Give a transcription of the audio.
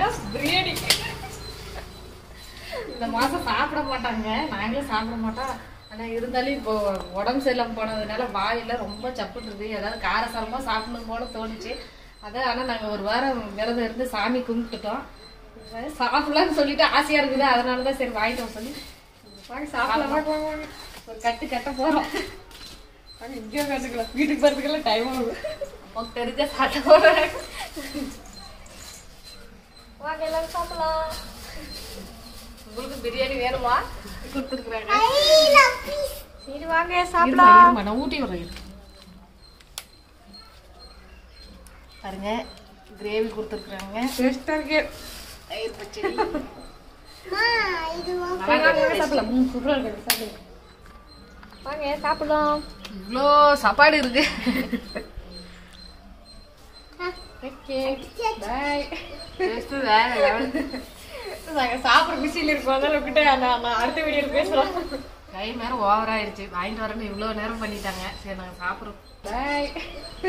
பார்த்தீங்கன்னா பிரியாணி இந்த மாசம் சாப்பிட மாட்டாங்க நாங்களும் சாப்பிட மாட்டோம் ஆனா இருந்தாலும் இப்போ உடம்பு சரியில்லாம போனதுனால வாயில ரொம்ப சப்புட்டுருது ஏதாவது காரசாரமா சாப்பிடணும் போல தோணுச்சு அதான் ஆனா நாங்க ஒரு வாரம் விரதம் இருந்து சாமி கும்பிட்டுட்டோம் சாப்பிடலாம்னு சொல்லிட்டு ஆசையா இருக்குது அதனாலதான் சரி வாங்கிட்டு வர சொல்லி வாங்க சாப்பிடலாம் வாங்க வாங்க வாங்க ஒரு கட்டு கட்ட போறோம் வாங்க இங்கேயே கற்றுக்கலாம் வீட்டுக்கு போகிறதுக்கெல்லாம் டைம் ஆகும் நமக்கு தெரிஞ்ச சட்டை போடுறேன் வாங்க எல்லாரும் சாப்பிடலாம் உங்களுக்கு பிரியாணி வேணுமா கொடுத்துருக்குறாங்க சரி வாங்க சாப்பிடலாம் நான் ஊட்டி விடுறேன் பாருங்க கிரேவி கொடுத்துருக்குறாங்க டேஸ்ட்டாக இருக்கு தயிர் பச்சடி வாங்க வாங்க சாப்பிடலாம் ம் சூப்பராக இருக்கு சாப்பிடுங்க வாங்க சாப்பிடலாம் இவ்வளோ சாப்பாடு இருக்கு ஓகே பாய் டேஸ்ட் வேற லெவல் நாங்கள் சாப்பிட்ற பிஸியில் இருக்கோம் அதனால விட்டு நான் நான் அடுத்த வீடியோவில் பேசுகிறோம் டைம் நேரம் ஓவர் ஆயிடுச்சு வாங்கிட்டு வரேன்னு இவ்வளோ நேரம் பண்ணிட்டாங்க சரி நாங்கள் சாப்பிட்றோம் பாய்